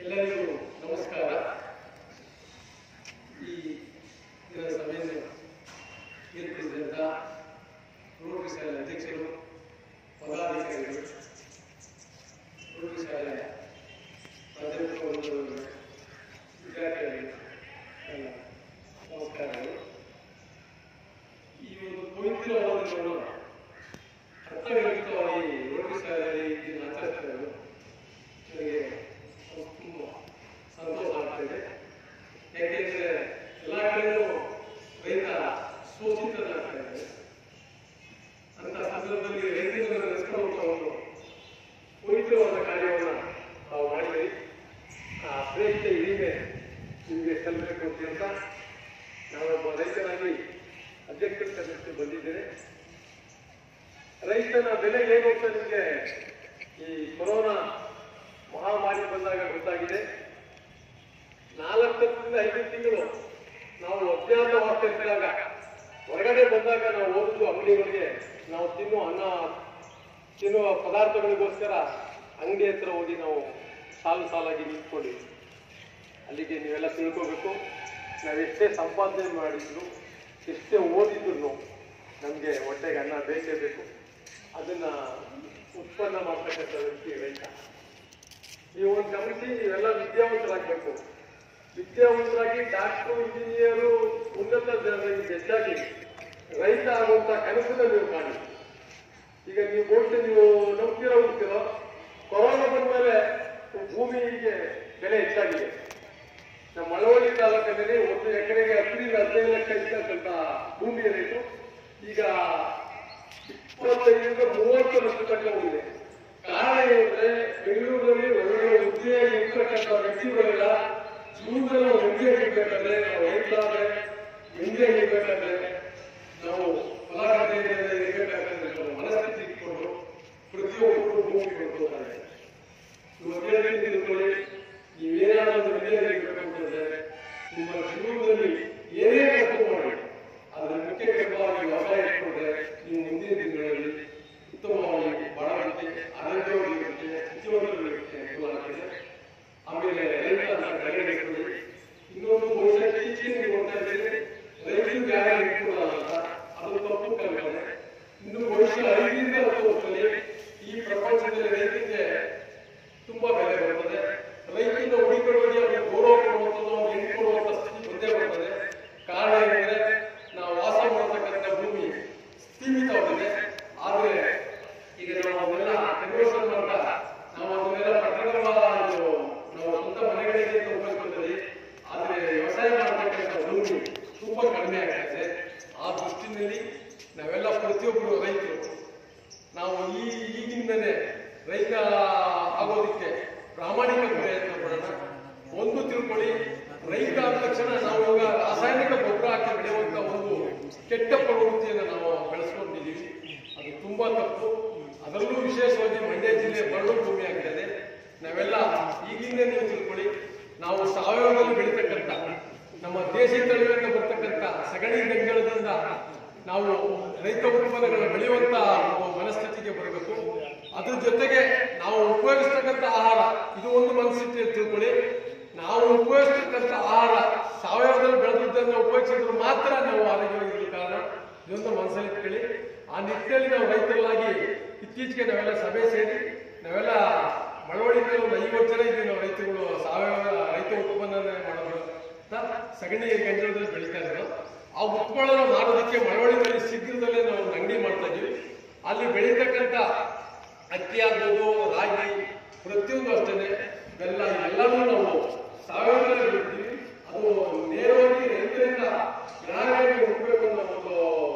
ಎಲ್ಲರಿಗೂ ನಮಸ್ಕಾರ ಈ ದಿನ ಸಭೆಯನ್ನು ಏರ್ಪಡಿಸಿದಂಥ ರೋಟರಿ ಶಾಲೆ ಅಧ್ಯಕ್ಷರು ಪದಾಧಿಕಾರಿಗಳು ರೋಟರಿ ಶಾಲೆ ಪ್ರಾಥಮಿಕ ಒಂದು ವಿದ್ಯಾರ್ಥಿಗಳಿಗೆ ನನ್ನ ನಮಸ್ಕಾರಗಳು ಈ ಒಂದು ಪವಿತ್ರ ಅವಧಿಯನ್ನು ಅರ್ಥಗರ್ಭಿತವಾಗಿ ರೋಟರಿ ಶಾಲೆಯಲ್ಲಿ ಇದನ್ನು ಆಚರಿಸ್ತಾ ಇರೋದು ನನಗೆ ತುಂಬ ಸಂತೋಷ ಆಗ್ತದೆ ಯಾಕೆಂದ್ರೆ ಎಲ್ಲ ಕಡೆಯೂ ರೈತ ಶೋಷಿತನಾಗ್ತಾ ಇದ್ದಾರೆ ಅಂತ ಸಂದರ್ಭದಲ್ಲಿ ರೈತರನ್ನು ನೆನೆಸ್ಕೊಳ್ಳುವಂಥ ಒಂದು ಪವಿತ್ರವಾದ ಕಾರ್ಯವನ್ನು ನಾವು ಮಾಡಿದ್ವಿ ಆ ಶ್ರೇಷ್ಠ ಹಿರಿಮೆ ನಿಮಗೆ ಸಲ್ಲಬೇಕು ಅಂತ ಹೇಳ್ತಾ ನಾನೊಬ್ಬ ರೈತನಾಗಿ ಅಧ್ಯಕ್ಷರ ಸದಸ್ಯರು ಬಂದಿದ್ದೇನೆ ರೈತನ ಬೆಲೆ ಏನು ಅಂತ ನಿಮಗೆ ಈ ಕೊರೋನಾ ಮಹಾಮಾರಿ ಬಂದಾಗ ಗೊತ್ತಾಗಿದೆ ನಾಲ್ಕರಿಂದ ಐದು ತಿಂಗಳು ನಾವು ಅಜ್ಞಾತವಾಗ್ತಿದ್ದಾಗ ಹೊರಗಡೆ ಬಂದಾಗ ನಾವು ಓದುದು ಅಂಗಡಿಗಳಿಗೆ ನಾವು ತಿನ್ನುವ ಅನ್ನ ತಿನ್ನುವ ಪದಾರ್ಥಗಳಿಗೋಸ್ಕರ ಅಂಗಡಿ ಹತ್ರ ಹೋಗಿ ನಾವು ಸಾಲು ಸಾಲಾಗಿ ನಿಂತ್ಕೊಂಡಿದ್ವಿ ಅಲ್ಲಿಗೆ ನೀವೆಲ್ಲ ತಿಳ್ಕೋಬೇಕು ನಾವೆಷ್ಟೇ ಸಂಪಾದನೆ ಮಾಡಿದ್ರು ಎಷ್ಟೇ ಓದಿದ್ರು ನಮಗೆ ಹೊಟ್ಟೆಗೆ ಅನ್ನ ಬೇಕೇ ಬೇಕು ಅದನ್ನ ಉತ್ಪನ್ನ ಮಾಡ್ತಕ್ಕಂಥ ವ್ಯಕ್ತಿ ರೈತ ನೀವು ಒಂದು ಗಮನಿಸಿ ನೀವೆಲ್ಲ ವಿದ್ಯಾವಂತರಾಗಬೇಕು ವಿದ್ಯಾವಂತರಾಗಿ ಡಾಕ್ಟರ್ ಇಂಜಿನಿಯರು ಉನ್ನತ ಜನರಿಗೆ ಹೆಚ್ಚಾಗಿ ರೈತ ಆಗುವಂತ ಕನಸನ್ನ ನೀವು ಕಾಣಿ ಈಗ ನೀವು ಬಹುಶಃ ನೀವು ನಂಬ್ತಿರೋ ಹೋಗ್ತಿರೋ ಕೊರೋನಾ ಬಂದ್ಮೇಲೆ ಭೂಮಿಗೆ ಬೆಲೆ ಹೆಚ್ಚಾಗಿದೆ ನಮ್ಮ ಮಳವಳ್ಳಿ ತಾಲೂಕಿನಲ್ಲಿ ಒಂದು ಎಕರೆಗೆ ಹತ್ತರಿಂದ ಹದಿನೈದು ಲಕ್ಷ ಇರ್ತಕ್ಕಂಥ ಭೂಮಿ ರೇಟು ಈಗ ಇಪ್ಪತ್ತೈದರಿಂದ ಮೂವತ್ತು ಲಕ್ಷ ತನಕ ಹೋಗಿದೆ ಕಾರಣ ಏನಂದ್ರೆ ಬೆಂಗಳೂರಲ್ಲಿ ಒಳ್ಳೆಯ ಹುದ್ದೆಯಾಗಿ ಇರ್ತಕ್ಕಂಥ ವ್ಯಕ್ತಿಗಳೆಲ್ಲ ಜೀವನದಲ್ಲಿ ಒಂದು ಹುದ್ದೆಯಾಗಿ ಇರ್ಬೇಕಾದ್ರೆ ನಾವು ರೈತರಾದ್ರೆ ಹಿಂದೆ ಇರ್ಬೇಕಾದ್ರೆ ನಾವು ಫಲಾನುಭವಿಯಿಂದ ಇರ್ಬೇಕಾದ್ರೆ ನಾವು ಮನಸ್ಥಿತಿ ಇಟ್ಕೊಂಡು ಪ್ರತಿಯೊಬ್ಬರು ಭೂಮಿ ಕೊಡ್ತಾರೆ ಇವತ್ತೇಳಿ ತಿಳ್ಕೊಳ್ಳಿ ನೀವೇನಾದ್ರೂ ಒಂದು ವಿದ್ಯಾರ್ಥಿ ಇರಬೇಕಂತಂದ್ರೆ ನಿಮ್ಮ ಜೀವನದಲ್ಲಿ ಏನೇ ಕಷ್ಟ ಮಾಡಿ ಅದರ ಮುಖ್ಯ ಕ್ರಮವಾಗಿ ವ್ಯವಸಾಯ ಇಟ್ಕೊಂಡ್ರೆ ನೀವು ಮುಂದಿನ ದಿನಗಳಲ್ಲಿ ಉತ್ತಮವಾಗಿ ಬಾಳಲಿಕ್ಕೆ ಆರೋಗ್ಯವಾಗಿರುತ್ತೆ ಉದ್ಯೋಗಗಳಿರುತ್ತೆ ಅನುಕೂಲ ಆಗ್ತದೆ ಆಮೇಲೆ ರೈತ ಅಂತ ಕಡೆ ಇಟ್ಕೊಳ್ಳಿ ಇನ್ನೊಂದು ಬಹುಶಃ ಇತ್ತೀಚೆಗೆ ನೀವು ನೋಡ್ತಾ ಇದ್ದೀರಿ ರೈತರಿಗೆ ಯಾರು ಇಟ್ಕೊಳ್ಳಲ್ಲ ಅಂತ ಅದು ತಪ್ಪು ಕಲ್ಪನೆ ಇನ್ನು ಬಹುಶಃ ಐದರಿಂದ ಹತ್ತು ವರ್ಷದಲ್ಲಿ ಈ ಪ್ರಪಂಚದಲ್ಲಿ ರೈತರಿಗೆ ತುಂಬಾ ಬೆಲೆ ಬರ್ತದೆ ರೈತನ ಹುಡುಕಡುವಲ್ಲಿ ಅವರಿಗೆ ಗೌರವ ಕೊಡುವಂಥದ್ದು ಅವ್ರಿಗೆ ಹೆಣ್ಣು ಕೊಡುವಂಥ ಸ್ಥಿತಿ ಬಂದೇ ಬರ್ತದೆ ಕಾರಣ ಏನಂದ್ರೆ ನಾವು ವಾಸ ಮಾಡತಕ್ಕಂಥ ಭೂಮಿ ಸೀಮಿತವಾಗಿದೆ ಆದ್ರೆ ಈಗ ನಾವು ಅದನ್ನೆಲ್ಲ ಕನ್ವರ್ಷನ್ ಮಾಡ್ತಾ ನಾವು ಅದನ್ನೆಲ್ಲ ಪಟ್ಟಣಗಳ ಇದು ನಾವು ಸ್ವಂತ ಮನೆಗಳಿಗೆ ಅಂತ ಉಪಯೋಗಿಸ್ತೀವಿ ಆದ್ರೆ ವ್ಯವಸಾಯ ಮಾಡತಕ್ಕಂಥ ಭೂಮಿ ತುಂಬಾ ಕಡಿಮೆ ಆಗ್ತಾ ಇದೆ ಆ ದೃಷ್ಟಿನಲ್ಲಿ ನಾವೆಲ್ಲ ಪ್ರತಿಯೊಬ್ಬರು ರೈತರು ನಾವು ಈ ಈಗಿಂದನೇ ರೈತ ಆಗೋದಕ್ಕೆ ಪ್ರಾಮಾಣಿಕ ಪ್ರಯತ್ನ ಪಡೋಣ ಒಂದು ತಿಳ್ಕೊಳ್ಳಿ ರೈತ ಆದ ತಕ್ಷಣ ನಾವು ಇವಾಗ ರಾಸಾಯನಿಕ ಗೊಬ್ಬರ ಹಾಕಿ ಬೆಳೆಯುವಂತ ಒಂದು ಕೆಟ್ಟ ಪ್ರವೃತ್ತಿಯನ್ನು ನಾವು ಬೆಳೆಸ್ಕೊಂಡಿದ್ದೀವಿ ಅದು ತುಂಬಾ ತಪ್ಪು ಅದರಲ್ಲೂ ವಿಶೇಷವಾಗಿ ಮಂಡ್ಯ ಜಿಲ್ಲೆ ಬರಡು ಭೂಮಿ ಆಗ್ತದೆ ನಾವೆಲ್ಲ ಈಗಿಂದ ನೀವು ತಿಳ್ಕೊಳ್ಳಿ ನಾವು ಸಾವಯವದಲ್ಲಿ ಬೆಳೀತಕ್ಕಂಥ ನಮ್ಮ ದೇಶಿ ತಳಿಗಳಿಂದ ಬರ್ತಕ್ಕಂಥ ಸಗಣಿ ದಂಗಳದಿಂದ ನಾವು ರೈತ ಉತ್ಪನ್ನಗಳನ್ನು ಬೆಳೆಯುವಂತ ಒಂದು ಮನಸ್ಥಿತಿಗೆ ಬರಬೇಕು ಅದ್ರ ಜೊತೆಗೆ ನಾವು ಉಪಯೋಗಿಸ್ತಕ್ಕಂಥ ಆಹಾರ ಇದು ಒಂದು ಮನಸ್ಥಿತಿ ತಿಳ್ಕೊಳ್ಳಿ ನಾವು ಉಪಯೋಗಿಸ್ತಕ್ಕಂಥ ಆಹಾರ ಸಾವಯವದಲ್ಲಿ ಬೆಳೆದಿದ್ದನ್ನು ಉಪಯೋಗಿಸಿದ್ರೆ ಮಾತ್ರ ನಾವು ಆರೋಗ್ಯವಾಗಿರಲಿಕ್ಕೆ ಕಾರಣ ಇದೊಂದು ಮನಸ್ಸಲ್ಲಿ ಇಟ್ಕೊಳ್ಳಿ ಆ ನಿಟ್ಟಿನಲ್ಲಿ ನಾವು ರೈತರಲ್ಲಾಗಿ ಇತ್ತೀಚೆಗೆ ನಾವೆಲ್ಲ ಸಭೆ ಸೇರಿ ನಾವೆಲ್ಲ ಮಳವಳ್ಳಿನಲ್ಲಿ ಒಂದು ಐವತ್ತು ಜನ ಇದ್ದೀವಿ ನಾವು ರೈತರುಗಳು ಸಾವಯವ ರೈತ ಉತ್ಪನ್ನ ಮಾಡೋದು ಅಂತ ಸಗಣಿ ಗಂಜಲದಲ್ಲಿ ಬೆಳೀತಾ ಇದ್ರು ಆ ಉತ್ಪನ್ನ ಮಾರೋದಕ್ಕೆ ಮಳವಳ್ಳಿನಲ್ಲಿ ಶೀಘ್ರದಲ್ಲೇ ನಾವು ಒಂದು ಅಂಗಡಿ ಮಾಡ್ತಾ ಇದೀವಿ ಅಲ್ಲಿ ಬೆಳೀತಕ್ಕಂಥ ಅಕ್ಕಿ ಆಗ್ಬೋದು ರಾಗಿ ಪ್ರತಿಯೊಂದು ಅಷ್ಟೇ ಬೆಲ್ಲ ಎಲ್ಲನೂ ನಾವು ಸಾವಯವದಲ್ಲಿ ಬೆಳಿತೀವಿ ಅದು ನೇರವಾಗಿ ರೈತರಿಂದ ಗ್ರಾಹಕರಿಗೆ ಹೋಗ್ಬೇಕು ಅನ್ನೋ ಒಂದು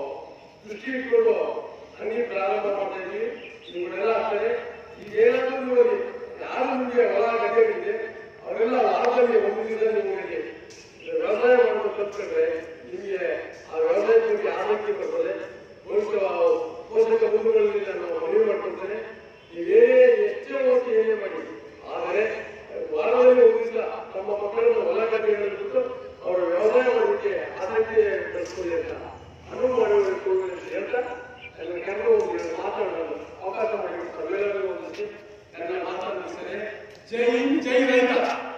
ದೃಷ್ಟಿ ಇಟ್ಕೊಂಡು ಅಂಗಡಿ ಪ್ರಾರಂಭ ಮಾಡ್ತಾ ಇದೀವಿ ಇವುಗಳೆಲ್ಲ ಆಗ್ತದೆ ಈಗ ಏನಾದ್ರೂ ನೀವು ಯಾರು ನಿಮಗೆ ಹೊಲ ಗದ್ದೆಗಳಿದೆ ಅವರೆಲ್ಲ ವಾರದಲ್ಲಿ ಒಂದು ದಿನ ನಿಮಗೆ ವ್ಯವಸಾಯ ಮಾಡೋದು ಕಲ್ತ್ಕೊಂಡ್ರೆ ನಿಮಗೆ ಆ ವ್ಯವಸಾಯ ಬಗ್ಗೆ ಆಸಕ್ತಿ ಬರ್ತದೆ ಬಹುಶಃ ಪೋಷಕ ಬಂಧುಗಳಲ್ಲಿ ನಾನು ಮನವಿ ಮಾಡ್ಕೊಳ್ತೇನೆ ನೀವೇನೇ ಎಷ್ಟೇ ಓದಿ ಏನೇ ಮಾಡಿ ಆದರೆ ವಾರದಲ್ಲಿ ಒಂದು ದಿವಸ ನಮ್ಮ ಮಕ್ಕಳನ್ನು ಹೊಲ ಗದ್ದೆಗಳಲ್ಲಿ ಬಿಟ್ಟು ಅವರ ವ್ಯವಸಾಯ ಮಾಡೋದಕ್ಕೆ ಆಸಕ್ತಿ ಬೆಳೆಸ್ಕೊಳ್ಳಿ ಅಂತ ಅನುವು ಮಾಡಬೇಕು ಅಂತ ಹೇಳ್ತಾ ನನ್ನ ಕನ್ನಡ ಒಂದು ಮಾತಾಡೋದು ಅವಕಾಶ ಮಾಡಿ ತಮ್ಮೆಲ್ಲರಿಗೂ ಒಂದು ನನ್ನ ಮಾತಾಡಿಸ್ತೇನೆ ಜೈ ಹಿಂದ್ ಜೈ ರೈತ